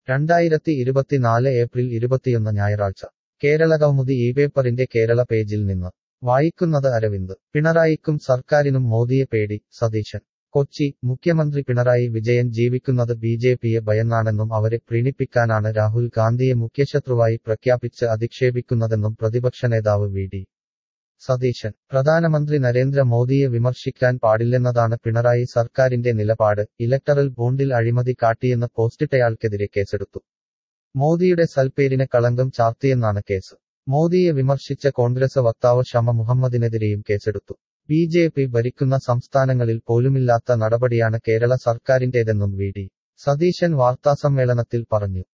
രണ്ടായിരത്തി ഇരുപത്തിനാല് ഏപ്രിൽ ഇരുപത്തിയൊന്ന് ഞായറാഴ്ച കേരള കൗമുദി ഈ പേപ്പറിന്റെ കേരള പേജിൽ നിന്ന് വായിക്കുന്നത് അരവിന്ദ് പിണറായിക്കും സർക്കാരിനും മോദിയെ പേടി സതീശൻ കൊച്ചി മുഖ്യമന്ത്രി പിണറായി വിജയൻ ജീവിക്കുന്നത് ബി ജെ പിയെ ഭയന്നാണെന്നും അവരെ പ്രീണിപ്പിക്കാനാണ് രാഹുൽ ഗാന്ധിയെ മുഖ്യശത്രുവായി പ്രഖ്യാപിച്ച് അധിക്ഷേപിക്കുന്നതെന്നും പ്രതിപക്ഷ നേതാവ് വി ഡി സതീശൻ പ്രധാനമന്ത്രി നരേന്ദ്ര മോദിയെ വിമർശിക്കാൻ പാടില്ലെന്നതാണ് പിണറായി സർക്കാരിന്റെ നിലപാട് ഇലക്ടറൽ ബോണ്ടിൽ അഴിമതി കാട്ടിയെന്ന് പോസ്റ്റിട്ടയാൾക്കെതിരെ കേസെടുത്തു മോദിയുടെ സൽപ്പേരിന് കളങ്കം ചാർത്തിയെന്നാണ് കേസ് മോദിയെ വിമർശിച്ച കോൺഗ്രസ് വക്താവ് ഷമ മുഹമ്മദിനെതിരെയും കേസെടുത്തു ബി ജെ പി ഭരിക്കുന്ന സംസ്ഥാനങ്ങളിൽ പോലുമില്ലാത്ത നടപടിയാണ് കേരള സർക്കാരിന്റേതെന്നും വി ഡി സതീശൻ വാർത്താസമ്മേളനത്തിൽ പറഞ്ഞു